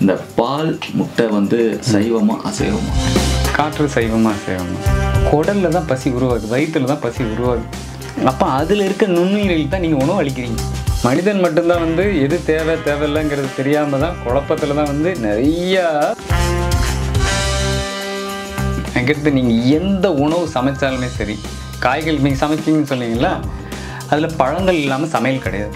இந்த பால் முட்டை வந்து சைவமா அசைவமா காற்று சைவமாக அசைவமா குடல்ல தான் பசி உருவாகுது வயிற்றுல தான் பசி உருவாகுது அப்போ அதில் இருக்க நுண்ணுயிரில் தான் நீங்கள் உணவு அளிக்கிறீங்க மனிதன் மட்டும்தான் வந்து எது தேவை தேவையில்லைங்கிறது தெரியாமல் தான் குழப்பத்தில் தான் வந்து நிறையா அங்கிருந்து நீங்கள் எந்த உணவு சமைச்சாலுமே சரி காய்கள் நீங்கள் சமைச்சிங்கன்னு சொன்னீங்களா அதில் பழங்கள் இல்லாமல் சமையல் கிடையாது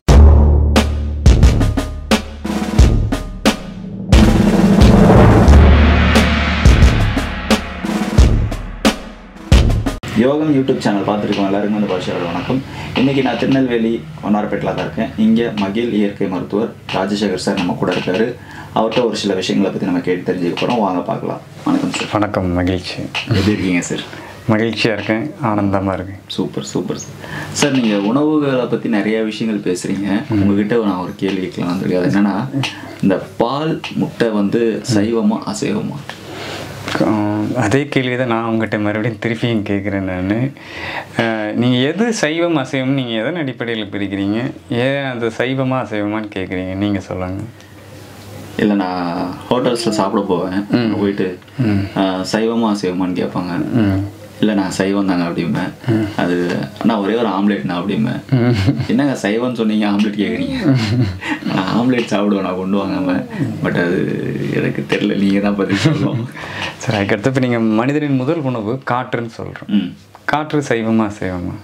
யோகம் யூடியூப் சேனல் பார்த்துருக்கோம் எல்லாருக்கும் வந்து பாஷாவோட வணக்கம் இன்னைக்கு நான் திருநெல்வேலி ஒன்னாரப்பேட்டில் தான் இருக்கேன் இங்கே மகிழ் இயற்கை மருத்துவர் ராஜசேகர் சார் நம்ம கூட இருக்காரு அவர்கிட்ட ஒரு சில விஷயங்களை பற்றி நம்ம கேட்டு தெரிஞ்சுக்க போகிறோம் வாங்க பார்க்கலாம் வணக்கம் சார் வணக்கம் மகிழ்ச்சி எப்படி இருக்கீங்க சார் மகிழ்ச்சியாக இருக்கேன் ஆனந்தமாக இருக்கேன் சூப்பர் சூப்பர் சார் நீங்கள் உணவுகளை பற்றி நிறைய விஷயங்கள் பேசுகிறீங்க உங்ககிட்ட நான் ஒரு கேள்வி கேட்கலாம் சொல்லி அது என்னன்னா இந்த பால் முட்டை வந்து சைவமா அசைவமா ஆஹ் அதே கேள்வி தான் நான் உங்கள்கிட்ட மறுபடியும் திருப்பியும் கேட்குறேன் நான் நீங்கள் எது சைவம் அசைவம் நீங்கள் எதன் அடிப்படையில் பிரிக்கிறீங்க ஏன் அது சைவமா அசைவமான்னு கேட்குறீங்க நீங்கள் சொல்லுங்கள் இல்லை நான் ஹோட்டல்ஸில் சாப்பிட போவேன் அங்க போயிட்டு ஆஹ், சைவமா அசைவமான்னு கேட்பாங்க ம் இல்லை நான் சைவம் தாங்க அப்படிம்பேன் அது நான் ஒரே ஒரு ஆம்லேட்ண்ணா அப்படிம்பேன் என்னங்க சைவம்னு சொன்னீங்க ஆம்லேட் கேட்குறீங்க நான் ஆம்லேட் சாப்பிடுவேன் நான் கொண்டு வாங்காம பட் அது எனக்கு தெரியல நீங்கள் தான் பதில் சொல்லணும் சரி அதுக்கடுத்து இப்போ நீங்கள் மனிதனின் முதல் உணவு காற்றுன்னு சொல்கிறோம் ம் காற்று சைவமா அசைவமா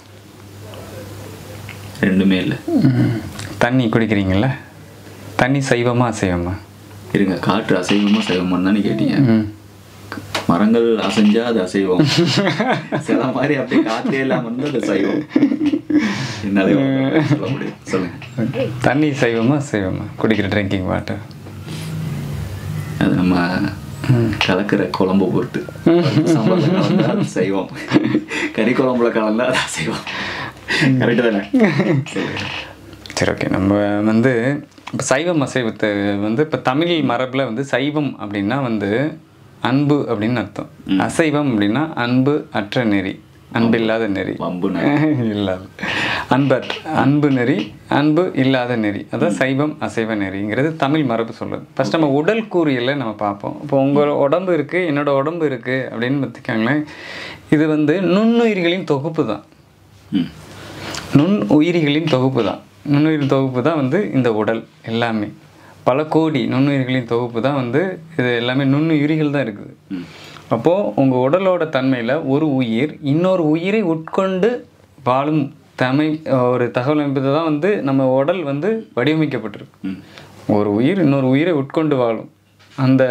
ரெண்டுமே இல்லை தண்ணி குடிக்கிறீங்களா தண்ணி சைவமா அசைவமா இருங்க காற்று அசைவமா சைவமான்னு தானே கேட்டீங்க ம் மரங்கள் அசைஞ்சா அது அசைவம் சில மாதிரி அப்படியே காற்றே இல்லாம இருந்தா அது சைவம் என்னால சொல்ல முடியும் சொல்லுங்க தண்ணி சைவமா அசைவமா குடிக்கிற ட்ரிங்கிங் வாட்டர் அது நம்ம கலக்கிற குழம்பு பொறுத்து சாம்பார்ல கலந்தா அது சைவம் கறி குழம்புல கலந்தா அது அசைவம் கரெக்டு தானே சொல்லுங்க சரி ஓகே நம்ம வந்து இப்போ சைவம் அசைவத்தை வந்து இப்போ தமிழ் மரபில் வந்து சைவம் அப்படின்னா வந்து அன்பு அப்படின்னு அர்த்தம் அசைவம் அப்படின்னா அன்பு அற்ற நெறி அன்பு இல்லாத நெறி வம்புன இல்லாத அன்பு அன்பு நெறி அன்பு இல்லாத நெறி அதான் சைவம் அசைவ நெறிங்கிறது தமிழ் மரபு சொல்லுது ஃபர்ஸ்ட் நம்ம உடல் கூறியலை நம்ம பார்ப்போம் இப்போ உங்கள் உடம்பு இருக்குது என்னோட உடம்பு இருக்குது அப்படின்னு பார்த்துக்கோங்களேன் இது வந்து நுண்ணுயிர்களின் தொகுப்பு தான் ம் நுண் உயிரிகளின் தொகுப்பு தான் நுண்ணுயிர் தொகுப்பு தான் வந்து இந்த உடல் எல்லாமே பல கோடி நுண்ணுயிர்களின் தொகுப்பு தான் வந்து இது எல்லாமே நுண்ணுயிரிகள் தான் இருக்குது ம் அப்போது உங்கள் உடலோட தன்மையில் ஒரு உயிர் இன்னொரு உயிரை உட்கொண்டு வாழும் தமை ஒரு தகவல் அமைப்பு தான் வந்து நம்ம உடல் வந்து வடிவமைக்கப்பட்டிருக்கு ம் ஒரு உயிர் இன்னொரு உயிரை உட்கொண்டு வாழும் அந்த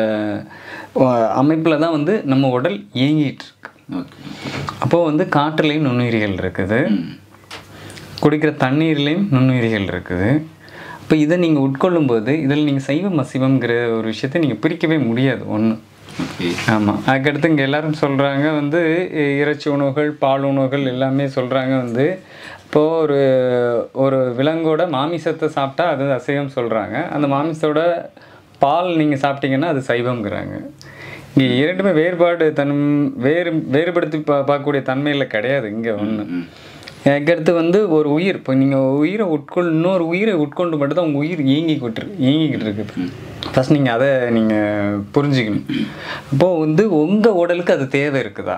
அமைப்பில் தான் வந்து நம்ம உடல் இயங்கிட்டு இருக்கு ஓகே அப்போது வந்து காற்றுலையும் நுண்ணுயிரிகள் இருக்குது ம் குடிக்கிற தண்ணீர்லேயும் நுண்ணுயிரிகள் இருக்குது அப்போ இதை நீங்கள் உட்கொள்ளும்போது இதில் நீங்கள் சைவம் அசைவம்ங்கிற ஒரு விஷயத்தை நீங்கள் பிரிக்கவே முடியாது ஒன்று ஓகே ஆமாம் அதுக்கடுத்து இங்கே எல்லாரும் சொல்கிறாங்க வந்து இ- இறைச்சி உணவுகள் பால் உணவுகள் எல்லாமே சொல்கிறாங்க வந்து இப்போது ஒரு ஒரு விலங்கோட மாமிசத்தை சாப்பிட்டா அது அசைவம் சொல்கிறாங்க அந்த மாமிசத்தோட பால் நீங்கள் சாப்பிட்டீங்கன்னா அது சைவம்ங்கிறாங்க இங்கே இரண்டுமே வேறுபாடு தன் வேறு வேறுபடுத்தி பா பார்க்கக்கூடிய தன்மையில் கிடையாது இங்கே ஒன்று ம் அதுக்கடுத்து வந்து ஒரு உயிர் இப்போ நீங்கள் உயிரை உட்கொள் இன்னொரு உயிரை உட்கொண்டு மட்டும் தான் உங்கள் உயிர் இயங்கிக்கிட்டு இருக்கு இயங்கிக்கிட்டு இருக்குது ஃபஸ்ட் நீங்கள் அதை நீங்கள் புரிஞ்சுக்கணும் அப்போது வந்து உங்கள் உடலுக்கு அது தேவை இருக்குதா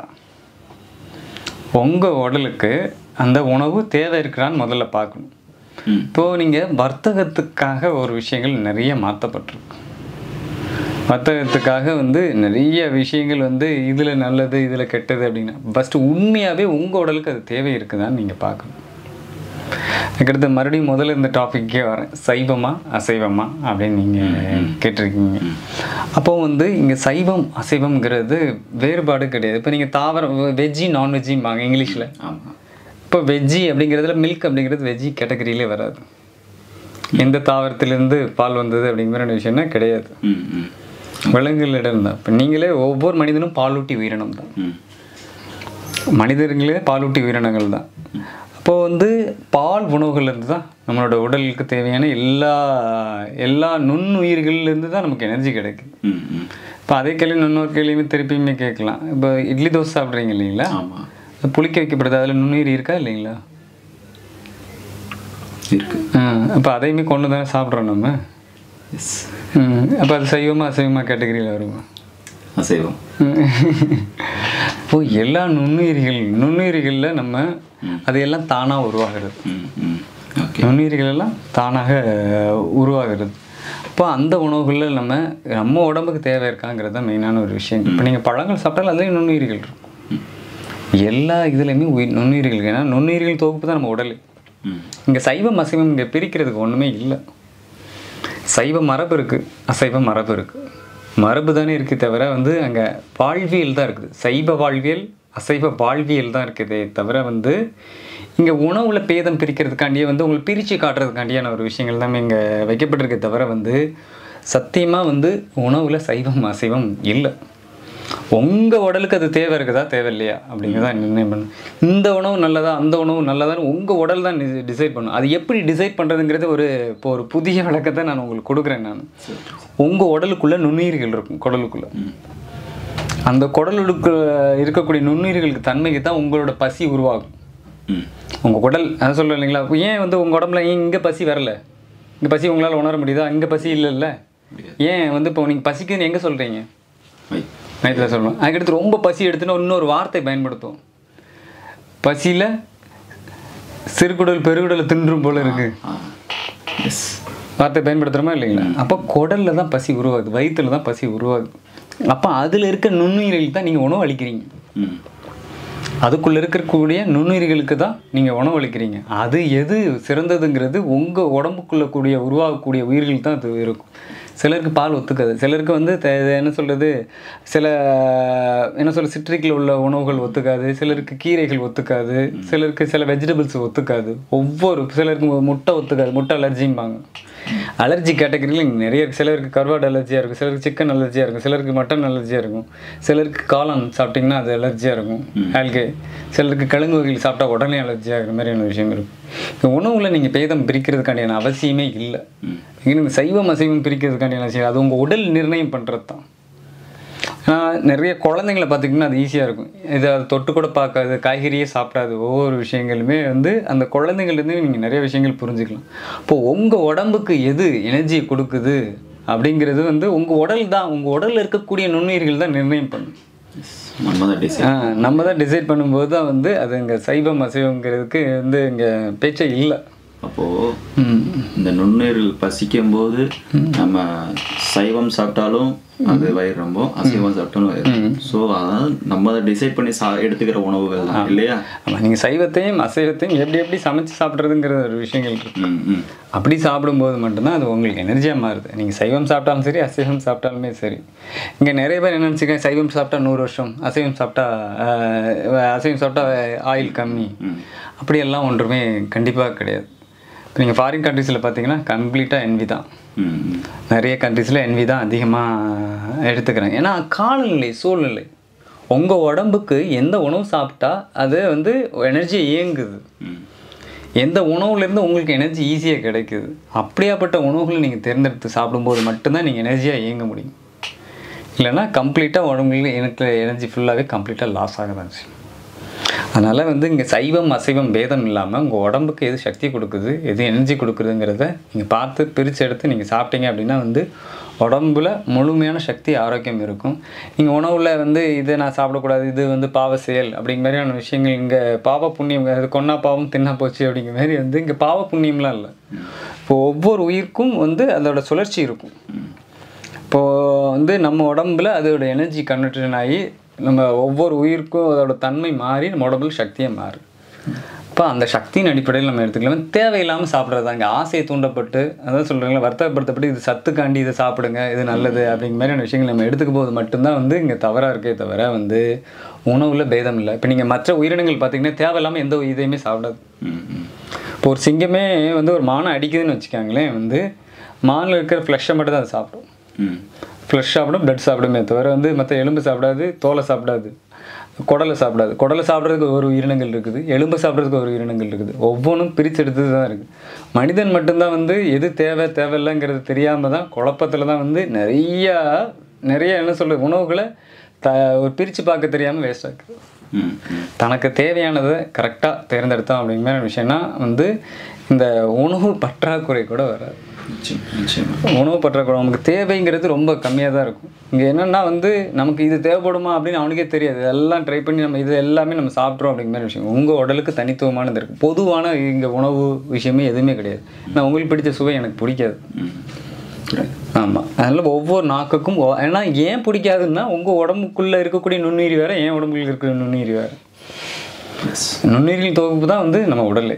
உங்கள் உடலுக்கு அந்த உணவு தேவை இருக்கிறான்னு முதல்ல பார்க்கணும் ம் இப்போது நீங்கள் வர்த்தகத்துக்காக ஒரு விஷயங்கள் நிறைய மாற்றப்பட்டிருக்கு வர்த்தகத்துக்காக வந்து நிறைய விஷயங்கள் வந்து இதில் நல்லது இதில் கெட்டது அப்படின்னா ஃபஸ்ட்டு உண்மையாகவே உங்கள் உடலுக்கு அது தேவை இருக்குதான்னு நீங்கள் பார்க்கணும் அதுக்கடுத்து மறுபடியும் முதல்ல இந்த டாபிக்கே வரேன் சைவமா அசைவமா அப்படின்னு நீங்கள் கேட்டிருக்கீங்க அப்போ வந்து இங்கே சைவம் அசைவம்ங்கிறது வேறுபாடு கிடையாது இப்போ நீங்கள் தாவரம் வெஜ்ஜி நான்வெஜ்ஜிம்பாங்க இங்கிலீஷில் ஆமாம் இப்போ வெஜ்ஜி அப்படிங்கிறதுல மில்க் அப்படிங்கிறது வெஜ்ஜி கேட்டகரியிலே வராது எந்த தாவரத்திலேருந்து பால் வந்தது அப்படிங்கிற ஒரு விஷயம்னா கிடையாது ம் ம் விலங்குகளிடம் தான் இப்போ நீங்களே ஒவ்வொரு மனிதனும் பாலூட்டி உயிரினம் தான் ம் மனிதர்களே பாலூட்டி உயிரினங்கள் தான் அப்போது வந்து பால் உணவுகள்லேருந்து தான் நம்மளோட உடலுக்கு தேவையான எல்லா எல்லா நுண்ணுயிர்கள்லேருந்து தான் நமக்கு எனர்ஜி கிடைக்குது ம் ம் இப்போ அதே கேள்வி இன்னொரு கேள்வியுமே திருப்பியுமே கேட்கலாம் இப்போ இட்லி தோசை சாப்பிட்றீங்க இல்லைங்களா ஆமாம் அது புளிக்க வைக்கப்படுது அதில் நுண்ணுயிர் இருக்கா இல்லைங்களா இருக்கு அப்போ அதையுமே கொண்டு தானே சாப்பிட்றோம் நம்ம எஸ் அப்போ அது சைவமா அசைவமா கேட்டகரியில் வருமா அசைவம் இப்போ எல்லா நுண்ணுயிரிகள் நுண்ணுயிரிகளில் நம்ம அதையெல்லாம் தானாக உருவாகிறது ம் ம் ஓகே நுண்ணுயிரிகள் எல்லாம் தானாக உருவாகிறது அப்போ அந்த உணவுகளில் நம்ம நம்ம உடம்புக்கு தேவை இருக்காங்கிறது தான் மெயினான ஒரு விஷயம் இப்போ நீங்கள் பழங்கள் சாப்பிட்டாலும் அதுலேயும் நுண்ணுயிரிகள் இருக்கும் எல்லா இதுலேயுமே உயிர் நுண்ணுயிரிகள் இருக்கு. ஏன்னா நுண்ணுயிரிகள் தொகுப்பு தான் நம்ம உடல் ம் இங்கே சைவம் அசைவம் இங்கே பிரிக்கிறதுக்கு ஒன்றுமே இல்லை சைவ மரபு இருக்குது அசைவ மரபு இருக்குது மரபு தானே இருக்கே தவிர வந்து அங்கே வாழ்வியல் தான் இருக்குது சைவ வாழ்வியல் அசைவ வாழ்வியல் தான் இருக்குதே தவிர வந்து இங்கே உணவில் பேதம் பிரிக்கிறதுக்காண்டியே வந்து உங்களுக்கு பிரித்து காட்டுறதுக்காண்டியான ஒரு விஷயங்கள் தான் இங்கே வைக்கப்பட்டிருக்கே தவிர வந்து சத்தியமாக வந்து உணவில் சைவம் அசைவம் இல்லை உங்கள் உடலுக்கு அது தேவை இருக்குதா தேவை இல்லையா அப்படிங்கிறத நிர்ணயம் பண்ணு இந்த உணவு நல்லதா அந்த உணவு நல்லதான்னு உங்கள் உடல் தான் டிசைட் பண்ணும் அது எப்படி டிசைட் பண்ணுறதுங்கிறது ஒரு இப்போ ஒரு புதிய விளக்கத்தை நான் உங்களுக்கு கொடுக்குறேன் நான் உங்கள் உடலுக்குள்ளே நுண்ணுயிர்கள் இருக்கும் குடலுக்குள்ளே அந்த குடலுக்கு இருக்கக்கூடிய நுண்ணுயிர்களுக்கு தன்மைக்கு தான் உங்களோட பசி உருவாகும் ம் உங்கள் குடல் அதான் சொல்ல இல்லைங்களா ஏன் வந்து உங்கள் உடம்புல ஏன் இங்கே பசி வரல இங்கே பசி உங்களால் உணர முடியுதா இங்கே பசி இல்லைல்ல ஏன் வந்து இப்போ நீங்கள் பசிக்குதுன்னு எங்கே சொல்கிறீங்க வை நைட்டில் சொல்லணும் அதுக்கடுத்து ரொம்ப பசி எடுத்துன்னு இன்னொரு வார்த்தை பயன்படுத்தும் பசியில் சிறுகுடல் பெருகுடலை தின்றும் போல இருக்கு ஆ எஸ் வார்த்தை பயன்படுத்துகிறோமா இல்லைங்களா அப்போ குடல்ல தான் பசி உருவாகுது வயிற்றுல தான் பசி உருவாகுது அப்போ அதில் இருக்க நுண்ணுயிரிகளுக்கு தான் நீங்கள் உணவு அளிக்கிறீங்க ம் அதுக்குள்ளே இருக்கக்கூடிய நுண்ணுயிரிகளுக்கு தான் நீங்கள் உணவு அளிக்கிறீங்க அது எது சிறந்ததுங்கிறது உங்கள் உடம்புக்குள்ள கூடிய உருவாகக்கூடிய உயிர்கள் தான் அது இருக்கும் சிலருக்கு பால் ஒத்துக்காது சிலருக்கு வந்து த- இது என்ன சொல்கிறது சில என்ன சொல்ற சிட்ரிக்கில் உள்ள உணவுகள் ஒத்துக்காது சிலருக்கு கீரைகள் ஒத்துக்காது சிலருக்கு சில வெஜிடபிள்ஸ் ஒத்துக்காது ஒவ்வொரு சிலருக்கு மு- முட்டை ஒத்துக்காது முட்டை அலர்ஜிம்பாங்க அலர்ஜி கேட்டகரியில் இங்கே நிறைய இருக்குது சிலருக்கு கருவாடு அலர்ஜியாக இருக்கும் சிலருக்கு சிக்கன் அலர்ஜியாக இருக்கும் சிலருக்கு மட்டன் அலர்ஜியாக இருக்கும் சிலருக்கு காளான் சாப்பிட்டிங்கன்னா அது அலர்ஜியாக இருக்கும் ஆல்கே சிலருக்கு கிழங்கு வகைகள் சாப்பிட்டா உடனே அலர்ஜி ஆகிற மாதிரியான விஷயம் இருக்கும் இந்த உணவில் நீங்கள் பேதம் பிரிக்கிறதுக்காண்டியான அவசியமே இல்லை இங்கே நீங்கள் சைவம் அசைவம் பிரிக்கிறதுக்காண்டியான அவசியம் அது உங்கள் உடல் நிர்ணயம் பண்ணுறது தான் ஆஹ் நிறைய குழந்தைங்கள பார்த்திங்கன்னா அது ஈஸியாக இருக்கும் இதை அது தொட்டு கூட பார்க்காது காய்கறியே சாப்பிடாது ஒவ்வொரு விஷயங்களுமே வந்து அந்த குழந்தைங்கள்லேருந்து நீங்கள் நிறைய விஷயங்கள் புரிஞ்சுக்கலாம் இப்போது உங்கள் உடம்புக்கு எது எனர்ஜியை கொடுக்குது அப்படிங்கிறது வந்து உங்கள் உடல் தான் உங்கள் உடலில் இருக்கக்கூடிய நுண்ணுயிர்கள் தான் நிர்ணயம் பண்ணும் எஸ் நம்ம தான் டிசைன் ஆ, நம்ம தான் டிசைட் பண்ணும்போது தான் வந்து அது இங்கே சைவம் அசைவங்கிறதுக்கு வந்து இங்கே பேச்சே இல்லை அப்போது இந்த நுண்ணுயிர்கள் பசிக்கும் போது நம்ம சைவம் சாப்பிட்டாலும் அது வயிறு ரொம்ப அசைவம் சாப்பிட்டாலும் வயிறு ஸோ அதாவது நம்ம தான் டிசைட் பண்ணி சா எடுத்துக்கிற உணவுகள் தான் இல்லையா ஆமாம் நீங்கள் சைவத்தையும் அசைவத்தையும் எப்படி எப்படி சமைச்சு சாப்பிட்றதுங்கிற ஒரு விஷயங்கள் இருக்கு ம் ம் அப்படி சாப்பிடும்போது மட்டும்தான் அது உங்களுக்கு எனர்ஜியாக மாறுது நீங்கள் சைவம் சாப்பிட்டாலும் சரி அசைவம் சாப்பிட்டாலுமே சரி இங்கே நிறைய பேர் என்ன நினச்சிக்கேன் சைவம் சாப்பிட்டா நூறு வருஷம் அசைவம் சாப்பிட்டா ஆஹ், அசைவம் சாப்பிட்டா ஆயில் கம்மி அப்படியெல்லாம் ஒன்றுமே கண்டிப்பாக கிடையாது இப்போ நீங்கள் ஃபாரின் கண்ட்ரீஸில் பார்த்தீங்கன்னா கம்ப்ளீட்டாக என்வி தான் ம் ம் நிறைய கண்ட்ரீஸில் என்வி தான் அதிகமாக எடுத்துக்கிறாங்க ஏன்னா காலநிலை சூழ்நிலை உங்கள் உடம்புக்கு எந்த உணவு சாப்பிட்டா அது வந்து எனர்ஜி இயங்குது ம் எந்த உணவுலேருந்து உங்களுக்கு எனர்ஜி ஈஸியாக கிடைக்குது அப்படியாப்பட்ட உணவுகளை நீங்கள் தேர்ந்தெடுத்து சாப்பிடும்போது மட்டும்தான் நீங்கள் எனர்ஜியாக இயங்க முடியும் இல்லைன்னா கம்ப்ளீட்டாக உடம்புல எனக்கு எனர்ஜி ஃபுல்லாகவே கம்ப்ளீட்டாக லாஸ் ஆக தான் செய்யும் அதனால் வந்து இங்கே சைவம் அசைவம் பேதம் இல்லாமல் உங்கள் உடம்புக்கு எது சக்தி கொடுக்குது எது எனர்ஜி கொடுக்குதுங்கிறத நீங்கள் பார்த்து பிரித்து எடுத்து நீங்கள் சாப்பிட்டீங்க அப்படின்னா வந்து உடம்புல முழுமையான சக்தி ஆரோக்கியம் இருக்கும் நீங்கள் உணவில் வந்து இதை நான் சாப்பிடக்கூடாது இது வந்து பாவ செயல் அப்படிங்கிற மாதிரியான விஷயங்கள் இங்கே பாவ புண்ணியம் அது கொன்னா பாவம் தின்னா போச்சு அப்படிங்கிற மாதிரி வந்து இங்கே பாவ புண்ணியம்லாம் இல்லை இப்போ ஒவ்வொரு உயிருக்கும் வந்து அதோட சுழற்சி இருக்கும் இப்போது வந்து நம்ம உடம்புல அதோட எனர்ஜி கன்வெர்ஷன் ஆகி நம்ம ஒவ்வொரு உயிருக்கும் அதோட தன்மை மாறி நம்ம உடம்புல சக்தியை மாறும் இப்போ அந்த சக்தியின் அடிப்படையில் நம்ம எடுத்துக்கலாம் தேவையில்லாமல் சாப்பிட்றதாங்க ஆசையை தூண்டப்பட்டு அதான் சொல்கிறாங்களா வருத்தப்படுத்தப்பட்டு இது சத்துக்காண்டி இதை சாப்பிடுங்க இது நல்லது அப்படிங்கிற மாதிரியான விஷயங்கள் நம்ம எடுத்துக்கும் போது மட்டும்தான் வந்து இங்கே தவறாக இருக்கே தவிர வந்து உணவில் பேதம் இல்லை இப்போ நீங்கள் மற்ற உயிரினங்கள் பார்த்தீங்கன்னா தேவையில்லாமல் எந்த இதையுமே சாப்பிடாது ம் ம் இப்போ ஒரு சிங்கமே வந்து ஒரு மானை அடிக்குதுன்னு வச்சுக்காங்களேன் வந்து மானில் இருக்கிற ஃப்ளஷை மட்டும் தான் அது சாப்பிடும் ம் ஃப்ளஷ் சாப்பிடும் பிளட் சாப்பிடுமே தவிர வந்து மற்ற எலும்பு சாப்பிடாது தோலை சாப்பிடாது குடலை சாப்பிடாது குடலை சாப்பிட்றதுக்கு ஒரு உயிரினங்கள் இருக்குது எலும்பை சாப்பிட்றதுக்கு ஒரு உயிரினங்கள் இருக்குது ஒவ்வொன்றும் பிரித்து எடுத்து தான் இருக்குது மனிதன் மட்டும்தான் வந்து எது தேவை தேவையில்லைங்கிறது தெரியாமல் தான் குழப்பத்தில் தான் வந்து நிறையா நிறைய என்ன சொல்றது உணவுகளை த ஒரு பிரித்து பார்க்க தெரியாமல் வேஸ்ட் ஆக்குது ம் ம் தனக்கு தேவையானதை கரெக்டாக தேர்ந்தெடுத்தோம் அப்படிங்கிற மாதிரி விஷயம்னா வந்து இந்த உணவு பற்றாக்குறை கூட வராது நிச்சயம் நிச்சயமா உணவு பற்றாக்குறை நமக்கு தேவைங்கிறது ரொம்ப கம்மியாக தான் இருக்கும் இங்கே என்னென்னா வந்து நமக்கு இது தேவைப்படுமா அப்படின்னு அவனுக்கே தெரியாது இதெல்லாம் ட்ரை பண்ணி நம்ம இது எல்லாமே நம்ம சாப்பிட்றோம் அப்படிங்கிற மாதிரி விஷயம் உங்கள் உடலுக்கு தனித்துவமானது இருக்குது பொதுவான இங்கே உணவு விஷயமே எதுவுமே கிடையாது நான் உங்களுக்கு பிடிச்ச சுவை எனக்கு பிடிக்காது ம் புரியுது. ஆமாம் அதனால் ஒவ்வொரு நாக்குக்கும் ஒ- ஏன்னா ஏன் பிடிக்காதுன்னா உங்கள் உடம்புக்குள்ளே இருக்கக்கூடிய நுண்ணுயிரி வேறு என் உடம்புல இருக்கிற நுண்ணுயிரி வேறு எஸ் நுண்ணுயிரிகள் தொகுப்பு தான் வந்து நம்ம உடல்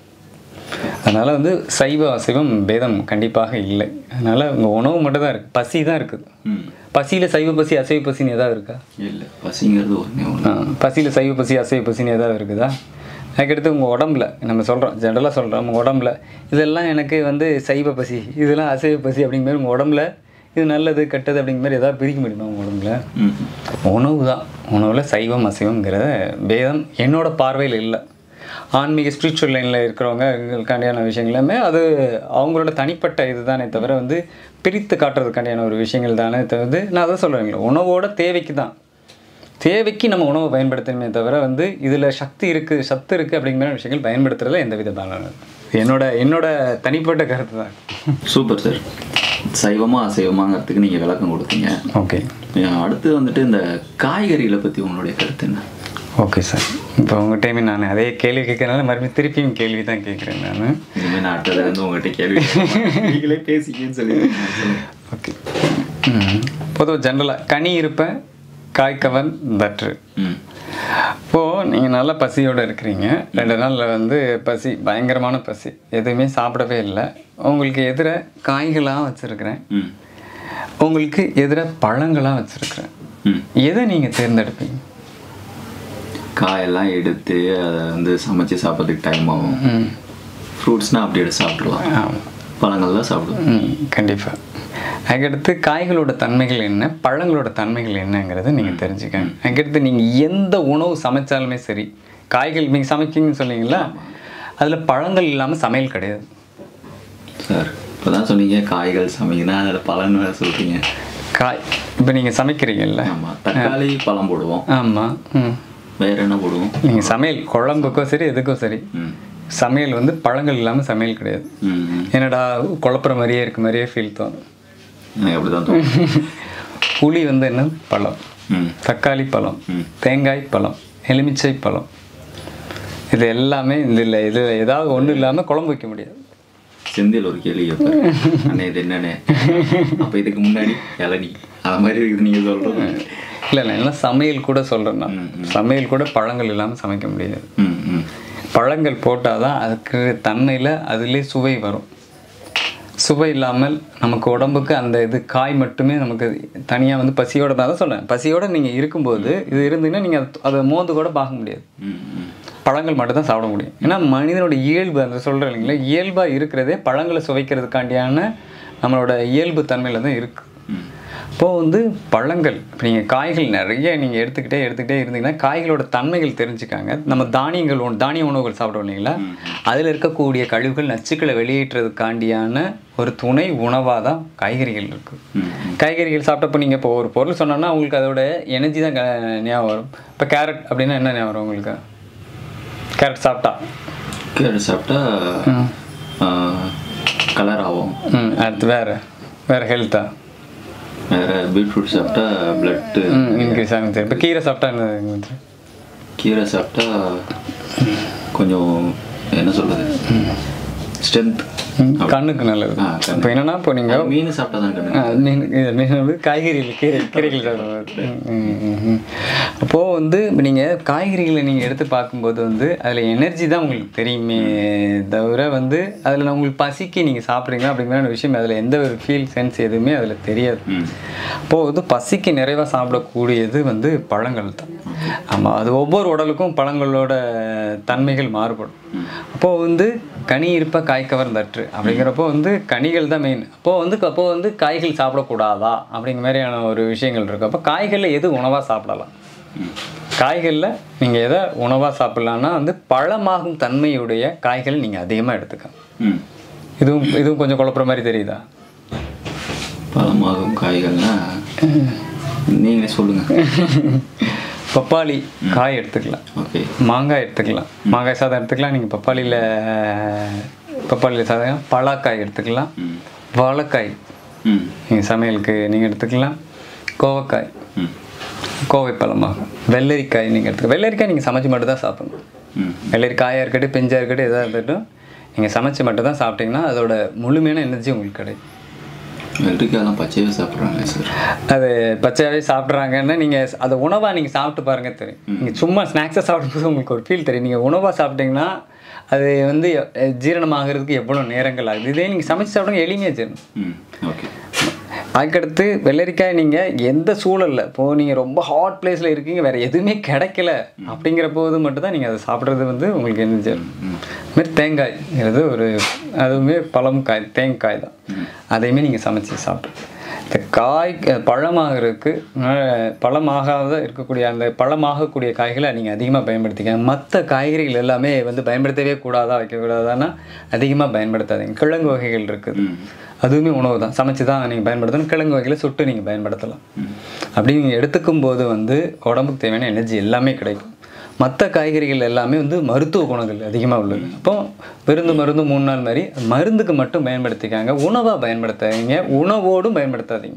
அதனால் வந்து சைவ அசைவம் பேதம் கண்டிப்பாக இல்லை அதனால் உங்கள் உணவு மட்டும் தான் இருக்குது பசி தான் இருக்குது ம் பசியில் சைவ பசி அசைவ பசின்னு ஏதாவது இருக்கா இல்லை பசிங்கிறது ஒன்றே ஒன்று ஆ பசியில் சைவ பசி அசைவ பசின்னு ஏதாவது இருக்குதா அதுக்கடுத்து உங்கள் உடம்புல நம்ம சொல்கிறோம் ஜென்ரலாக சொல்கிறோம் உங்கள் உடம்புல இதெல்லாம் எனக்கு வந்து சைவ பசி இதெல்லாம் அசைவ பசி அப்படிங்கிற மாதிரி உங்கள் உடம்புல இது நல்லது கெட்டது அப்படிங்கிற மாதிரி ஏதாவது பிரிக்க முடியுமா உங்கள் உடம்புல ம் உணவு தான் உணவில் சைவம் அசைவங்கிற பேதம் என்னோட பார்வையில் இல்லை ஆன்மீக ஸ்பிரிச்சுவல் லைனில் இருக்கிறவங்க இதுக்காண்டியான விஷயங்கள் எல்லாமே அது அவங்களோட தனிப்பட்ட இதுதானே தவிர வந்து பிரித்து காட்டுறதுக்காண்டியான ஒரு விஷயங்கள் தானே தவிர நான் அதான் சொல்கிறேங்களே உணவோட தேவைக்கு தான் தேவைக்கு நம்ம உணவை பயன்படுத்தணுமே தவிர வந்து இதில் சக்தி இருக்குது சத்து இருக்குது அப்படிங்கிற மாதிரி விஷயங்கள் பயன்படுத்துறதுல எந்த வித பலனும் இல்லை. என்னோட என்னோட தனிப்பட்ட கருத்து தான் சூப்பர் சார் சைவமா அசைவமாங்கிறதுக்கு நீங்கள் விளக்கம் கொடுத்தீங்க ஓகே அஹ் அடுத்து வந்துட்டு இந்த காய்கறிகளை பற்றி உங்களுடைய கருத்து என்ன ஓகே சார் இப்போ உங்கள் டைம் நான் அதே கேள்வி கேட்கறதுனால மறுபடியும் திருப்பியும் கேள்வி தான் கேட்குறேன் நான் இனிமேல் நான் அடுத்தது வந்து உங்கள்கிட்ட கேள்வி கேட்க நீங்களே பேசிக்கன்னு சொல்லி ஓகே பொதுவாக ஜென்ரலாக கனி இருப்பேன் காய்க்கவன் தற்று ம் இப்போது நீங்கள் நல்லா பசியோடு இருக்கிறீங்க ரெண்டு நாளில் வந்து பசி பயங்கரமான பசி எதுவுமே சாப்பிடவே இல்லை உங்களுக்கு எதிர காய்களாக வச்சுருக்கிறேன் ம் உங்களுக்கு எதிர பழங்களாக வச்சுருக்கிறேன் ம் எதை நீங்கள் தேர்ந்தெடுப்பீங்க காயெல்லாம் எடுத்து அதை வந்து சமைச்சு சாப்பிட்றதுக்கு டைம் ஆகும் ம் ஃப்ரூட்ஸ்னால் அப்படி எடுத்து சாப்பிட்றலாம் ஆமாம் பழங்கள் தான் சாப்பிடுவோம் ம் கண்டிப்பாக அதுக்கடுத்து காய்களோட தன்மைகள் என்ன பழங்களோட தன்மைகள் என்னங்கிறத நீங்கள் தெரிஞ்சுக்கங்க அதுக்கடுத்து நீங்கள் எந்த உணவு சமைச்சாலுமே சரி காய்கள் நீங்கள் சமைக்கிங்கன்னு சொன்னீங்களா அதில் பழங்கள் இல்லாமல் சமையல் கிடையாது சார் இப்போ தான் சொன்னீங்க காய்கள் சமைக்கனா அதில் பழம் வேற சொல்கிறீங்க காய் இப்போ நீங்கள் சமைக்கிறீங்கல்ல ஆமாம் தக்காளி பழம் போடுவோம் ஆமாம் ம் வேற என்ன போடுவோம் நீங்கள் சமையல் குழம்புக்கும் சரி எதுக்கும் சரி ம் சமையல் வந்து பழங்கள் இல்லாமல் சமையல் கிடையாது ம் ம். என்னடா குழப்புற மாதிரியே இருக்க மாதிரியே ஃபீல் தோணும் எனக்கு அப்படி தான் தோணும் புளி வந்து என்ன பழம் ம் தக்காளி பழம் ம். தேங்காய் பழம் எலுமிச்சை பழம் இது எல்லாமே இதில் இது ஏதாவது ஒன்றும் இல்லாமல் குழம்பு வைக்க முடியாது செந்தில் ஒரு கேள்வி கேட்பாரு அண்ணே இது என்னண்ணே அப்போ இதுக்கு முன்னாடி இளநி அது மாதிரி இருக்குது நீங்கள் சொல்கிறது இல்லை இல்லை எல்லாம் சமையல் கூட சொல்கிறேன் நான் ம், சமையல் கூட பழங்கள் இல்லாமல் சமைக்க முடியாது ம் ம் பழங்கள் போட்டால் தான் அதுக்கு தன்மையில் அதுலேயே சுவை வரும் சுவை இல்லாமல் நமக்கு உடம்புக்கு அந்த இது காய் மட்டுமே நமக்கு தனியாக வந்து பசியோட தான் தான் சொல்கிறேன் பசியோட நீங்கள் இருக்கும்போது இது இருந்தீங்கன்னா நீங்கள் அதை மோந்து கூட பார்க்க முடியாது ம் ம் பழங்கள் மட்டும் தான் சாப்பிட முடியும் ஏன்னா மனிதனோட இயல்பு அந்த சொல்கிறேன் இல்லைங்களா இயல்பாக இருக்கிறதே பழங்களை சுவைக்கிறதுக்காண்டியான நம்மளோட இயல்பு தன்மையில் தான் இருக்குது ம் இப்போது வந்து பழங்கள் இப்போ நீங்கள் காய்கள் நிறைய நீங்கள் எடுத்துக்கிட்டே எடுத்துக்கிட்டே இருந்தீங்கன்னா காய்களோட தன்மைகள் தெரிஞ்சுக்காங்க நம்ம தானியங்கள் உண் தானிய உணவுகள் சாப்பிடுவோம் இல்லைங்களா அதில் இருக்கக்கூடிய கழிவுகள் நச்சுக்களை வெளியேற்றுறதுக்காண்டியான ஒரு துணை உணவாக தான் காய்கறிகள் இருக்குது ம் காய்கறிகள் சாப்பிட்டப்போ நீங்கள் இப்போ ஒரு பொருள் சொன்னோன்னா உங்களுக்கு அதோட எனர்ஜி தான் க- ஞாபகம் வரும் இப்போ கேரட் அப்படின்னா என்ன ஞாபகம் வரும் உங்களுக்கு கேரட் சாப்பிட்டா கேரட் சாப்பிட்டா கலர் ஆகும் ம் அடுத்து வேறு வேறு ஹெல்த்தா வேற பீட்ரூட் சாப்பிட்டா பிளட்டு ம் இன்க்ரீஸ் ஆகும் சரி இப்போ கீரை சாப்பிட்டா என்ன கீரை சாப்பிட்டா கொஞ்சம் என்ன சொல்றது ஸ்ட்ரென்த் ம், கண்ணுக்கு நல்லது ஆ, கண்ணு. இப்போ என்னன்னா இப்போ நீங்கள் மீன் சாப்பிட்டா தான் கண்ணு மீன் இது மீன் வந்து காய்கறிகள் கீரை கீரைகள் சாப்பிடுவாங்க அப்போது வந்து இப்போ நீங்கள் காய்கறிகளை நீங்கள் எடுத்து பார்க்கும்போது வந்து அதில் எனர்ஜி தான் உங்களுக்கு தெரியுமே தவிர வந்து அதில் உங்களுக்கு பசிக்கு நீங்கள் சாப்பிட்றீங்களா அப்படிங்கிற ஒரு விஷயம் அதில் எந்த ஒரு ஃபீல் சென்ஸ் எதுவுமே அதில் தெரியாது ம் அப்போது வந்து பசிக்கு நிறைவாக சாப்பிடக்கூடியது வந்து பழங்கள் தான் ஆமாம் அது ஒவ்வொரு உடலுக்கும் பழங்களோட தன்மைகள் மாறுபடும் அப்போது வந்து கனி இருப்ப காய் கவர்ந்தற்று அப்படிங்கிறப்போ வந்து கனிகள் தான் மெயின் அப்போது வந்து அப்போ வந்து காய்கள் சாப்பிடக்கூடாதா அப்படிங்கிற மாதிரியான ஒரு விஷயங்கள் இருக்குது அப்போ காய்களில் எது உணவாக சாப்பிடலாம் காய்களில் நீங்கள் எதை உணவாக சாப்பிட்லான்னா வந்து பழமாகும் தன்மையுடைய காய்கள் நீங்கள் அதிகமாக எடுத்துக்கலாம் ம் இதுவும் இதுவும் கொஞ்சம் குழப்புற மாதிரி தெரியுதா பழமாகும் காய்கள்னா நீங்களே சொல்லுங்க பப்பாளி காய் எடுத்துக்கலாம் ஓகே மாங்காய் எடுத்துக்கலாம் மாங்காய் சாதம் எடுத்துக்கலாம் நீங்கள் பப்பாளியில் பப்பாளி சாதம் பலாக்காய் எடுத்துக்கலாம் ம் வாழைக்காய் ம் நீங்கள் சமையலுக்கு நீங்கள் எடுத்துக்கலாம் கோவக்காய் ம் கோவை பழமாகும் வெள்ளரிக்காய் நீங்கள் எடுத்துக்க வெள்ளரிக்காய் நீங்கள் சமைச்சு மட்டும் தான் சாப்பிடணும் ம் வெள்ளரிக்காயாக இருக்கட்டும் பெஞ்சாக இருக்கட்டும் எதாக இருக்கட்டும் நீங்கள் சமைச்சு மட்டும் தான் சாப்பிட்டீங்கன்னா அதோட முழுமையான எனர்ஜி உங்களுக்கு கிடைக்கும் வெள்ளரிக்காயெல்லாம் பச்சையாக சாப்பிட்றாங்க சார் அது பச்சையாகவே சாப்பிட்றாங்கன்னா நீங்கள் அதை உணவாக நீங்கள் சாப்பிட்டு பாருங்க தெரியும் நீங்கள் சும்மா ஸ்நாக்ஸாக சாப்பிடும்போது உங்களுக்கு ஒரு ஃபீல் தெரியும் நீங்கள் உணவாக சாப்பிட்டீங்கன்னா அது வந்து அஹ், ஜீரணமாகிறதுக்கு எவ்வளோ நேரங்கள் ஆகுது இதே நீங்கள் சமைச்சு சாப்பிடுங்க எளிமையாக ஜீரணம் ம் ஓகே அதுக்கடுத்து வெள்ளரிக்காய் நீங்கள் எந்த சூழலில் இப்போது நீங்கள் ரொம்ப ஹாட் பிளேஸில் இருக்கீங்க வேறு எதுவுமே கிடைக்கல அப்படிங்கிற போது மட்டும்தான் நீங்கள் அதை சாப்பிட்றது வந்து உங்களுக்கு என்ன செய்யும் மாதிரி தேங்காய்ங்கிறது ஒரு அதுவுமே பழம் காய் தேங்காய் தான் அதையுமே நீங்கள் சமைச்சு சாப்பிட்டு இந்த காய் பழமாகிறதுக்கு அஹ், பழமாகாத இருக்கக்கூடிய அந்த பழமாகக்கூடிய காய்களை நீங்கள் அதிகமாக பயன்படுத்திக்க மற்ற காய்கறிகள் எல்லாமே வந்து பயன்படுத்தவே கூடாதா வைக்கக்கூடாதான்னா அதிகமாக பயன்படுத்தாதீங்க கிழங்கு வகைகள் இருக்குது ம் அதுவுமே உணவு தான் சமைச்சு தான் நீங்கள் பயன்படுத்தணும் கிழங்கு வகைகளை சுட்டு நீங்கள் பயன்படுத்தலாம் அப்படி நீங்கள் எடுத்துக்கும் போது வந்து உடம்புக்கு தேவையான எனர்ஜி எல்லாமே கிடைக்கும் மற்ற காய்கறிகள் எல்லாமே வந்து மருத்துவ குணங்கள் அதிகமாக உள்ளது அப்போ விருந்து மருந்து மூணு நாள் மாதிரி மருந்துக்கு மட்டும் பயன்படுத்திக்காங்க உணவாக பயன்படுத்தாதீங்க உணவோடும் பயன்படுத்தாதீங்க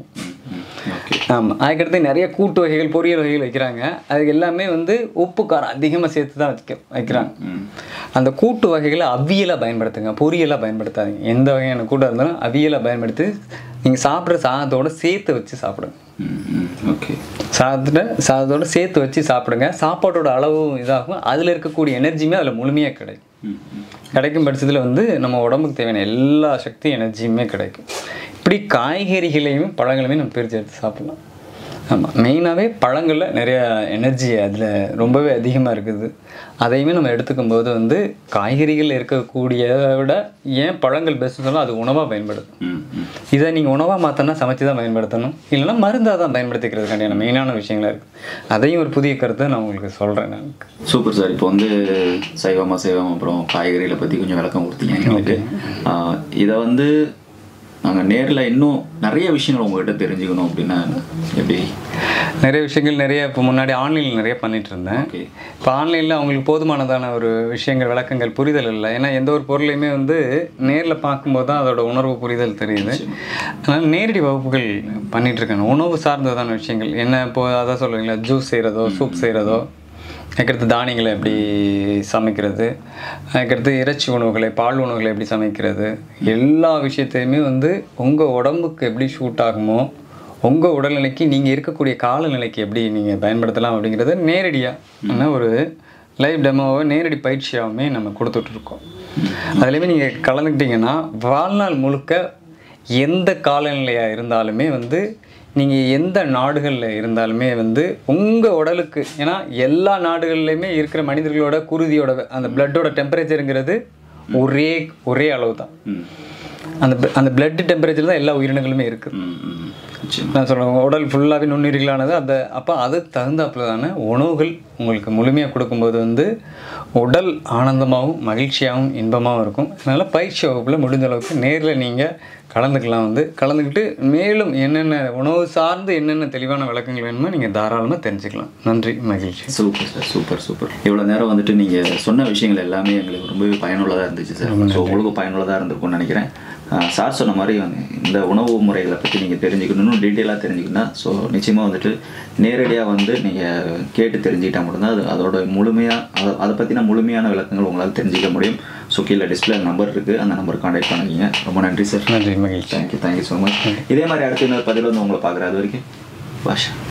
ஓகே ஆமாம் அதுக்கடுத்து நிறைய கூட்டு வகைகள் பொரியல் வகைகள் வைக்கிறாங்க அது எல்லாமே வந்து உப்பு காரம் அதிகமாக சேர்த்து தான் வைக்க வைக்கிறாங்க ம் அந்த கூட்டு வகைகளை அவியலாக பயன்படுத்துங்க பொரியலாக பயன்படுத்தாதீங்க எந்த வகையான கூட்டாக இருந்தாலும் அவியலாக பயன்படுத்தி நீங்கள் சாப்பிட்ற சாதத்தோட சேர்த்து வச்சு சாப்பிடுங்க ம் ம் ஓகே சாதத்தை சாதத்தோட சேர்த்து வச்சு சாப்பிடுங்க சாப்பாட்டோட அளவும் இதாகும் அதில் இருக்கக்கூடிய எனர்ஜியுமே அதில் முழுமையாக கிடைக்கும் ம் ம் கிடைக்கும் பட்சத்தில் வந்து நம்ம உடம்புக்கு தேவையான எல்லா சக்தி எனர்ஜியுமே கிடைக்கும் இப்படி காய்கறிகளையும் பழங்களையுமே நம்ம பிரித்து எடுத்து சாப்பிடலாம் ஆமாம் மெயினாகவே பழங்களில் நிறைய எனர்ஜி அதில் ரொம்பவே அதிகமாக இருக்குது அதையுமே நம்ம எடுத்துக்கும் போது வந்து காய்கறிகள் இருக்கக்கூடியதை விட ஏன் பழங்கள் பெஸ்ட்டு சொல்லலாம் அது உணவாக பயன்படுது ம் ம் இதை நீங்கள் உணவாக மாற்றினா சமைச்சு தான் பயன்படுத்தணும் இல்லைன்னா மருந்தாக தான் பயன்படுத்திக்கிறதுக்காண்டியான மெயினான விஷயங்களா இருக்குது அதையும் ஒரு புதிய கருத்தை நான் உங்களுக்கு சொல்கிறேன் நான் சூப்பர் சார் இப்போ வந்து சைவம் அசைவம் அப்புறம் காய்கறிகளை பற்றி கொஞ்சம் விளக்கம் கொடுத்தீங்க எங்களுக்கு ஆஹ் இதை வந்து நாங்கள் நேரில் இன்னும் நிறைய விஷயங்கள் உங்ககிட்ட தெரிஞ்சுக்கணும் அப்படின்னா எப்படி நிறைய விஷயங்கள் நிறைய இப்போ முன்னாடி ஆன்லைனில் நிறைய பண்ணிட்டு இருந்தேன் ஓகே இப்போ ஆன்லைனில் அவங்களுக்கு போதுமானதான ஒரு விஷயங்கள் விளக்கங்கள் புரிதல் இல்லை ஏன்னா எந்த ஒரு பொருளையுமே வந்து நேரில் பார்க்கும்போது தான் அதோட உணர்வு புரிதல் தெரியுது அதனால் நேரடி வகுப்புகள் பண்ணிட்டு இருக்கேன் உணவு சார்ந்ததான விஷயங்கள் என்ன இப்போ அதான் சொல்லுவீங்களா ஜூஸ் செய்கிறதோ சூப் செய்கிறதோ அதுக்கடுத்து தானியங்களை எப்படி சமைக்கிறது அதுக்கடுத்து இறைச்சி உணவுகளை பால் உணவுகளை எப்படி சமைக்கிறது எல்லா விஷயத்தையுமே வந்து உங்கள் உடம்புக்கு எப்படி ஷூட் ஆகுமோ உங்கள் உடல்நிலைக்கு நீங்கள் இருக்கக்கூடிய காலநிலைக்கு எப்படி நீங்கள் பயன்படுத்தலாம் அப்படிங்கிறத நேரடியாக ஒரு லைவ் டெமோவை நேரடி பயிற்சியாகவுமே நம்ம கொடுத்துட்ருக்கோம் அதுலேயுமே நீங்கள் கலந்துக்கிட்டிங்கன்னா வாழ்நாள் முழுக்க எந்த காலநிலையாக இருந்தாலுமே வந்து நீங்கள் எந்த நாடுகளில் இருந்தாலுமே வந்து உங்கள் உடலுக்கு ஏன்னா எல்லா நாடுகள்லையுமே இருக்கிற மனிதர்களோட குருதியோட அந்த பிளட்டோட டெம்பரேச்சருங்கிறது ஒரே ஒரே அளவு தான் ம் அந்த bl- அந்த பிளட் டெம்பரேச்சர் தான் எல்லா உயிரினங்களுமே இருக்குது ம் ம் நிச்சயமா நான் சொல்கிறேன் உடல் ஃபுல்லாகவே நுண்ணுயிர்களானது அந்த அப்போ அதுக்கு தகுந்தாப்புல தானே உணவுகள் உங்களுக்கு முழுமையாக கொடுக்கும்போது வந்து உடல் ஆனந்தமாகவும் மகிழ்ச்சியாகவும் இன்பமாகவும் இருக்கும் அதனால் பயிற்சி வகுப்பில் முடிந்த அளவுக்கு நேரில் நீங்கள் கலந்துக்கலாம் வந்து கலந்துக்கிட்டு மேலும் என்னென்ன உணவு சார்ந்து என்னென்ன தெளிவான விளக்கங்கள் வேணுமோ நீங்கள் தாராளமாக தெரிஞ்சுக்கலாம் நன்றி மகிழ்ச்சி சூப்பர் சார் சூப்பர் சூப்பர் இவ்வளோ நேரம் வந்துட்டு நீங்கள் சொன்ன விஷயங்கள் எல்லாமே எங்களுக்கு ரொம்பவே பயனுள்ளதாக இருந்துச்சு சார் ஸோ உங்களுக்கும் பயனுள்ளதாக இருந்திருக்கும்னு நினைக்கிறேன் ஆஹ் சார் சொன்ன மாதிரி வந்து இந்த உணவு முறைகளை பற்றி நீங்கள் தெரிஞ்சுக்கணும் இன்னும் டீட்டெயிலாக தெரிஞ்சுக்கணும்னா ஸோ நிச்சயமாக வந்துட்டு நேரடியாக வந்து நீங்கள் கேட்டு தெரிஞ்சுக்கிட்டா மட்டும்தான் அது அதோட முழுமையாக அதை அதை பற்றின முழுமையான விளக்கங்கள் உங்களால் தெரிஞ்சுக்க முடியும் ஸோ கீழே டிஸ்பிளே நம்பர் இருக்குது அந்த நம்பர் கான்டாக்ட் பண்ணிக்கிங்க ரொம்ப நன்றி சார் நன்றி மகிழ்ச்சி தேங்க்யூ தேங்க்யூ ஸோ மச் இதே மாதிரி அடுத்த இன்னொரு பதிவில் வந்து உங்களை பார்க்குறேன் அது வரைக்கும் பாஷா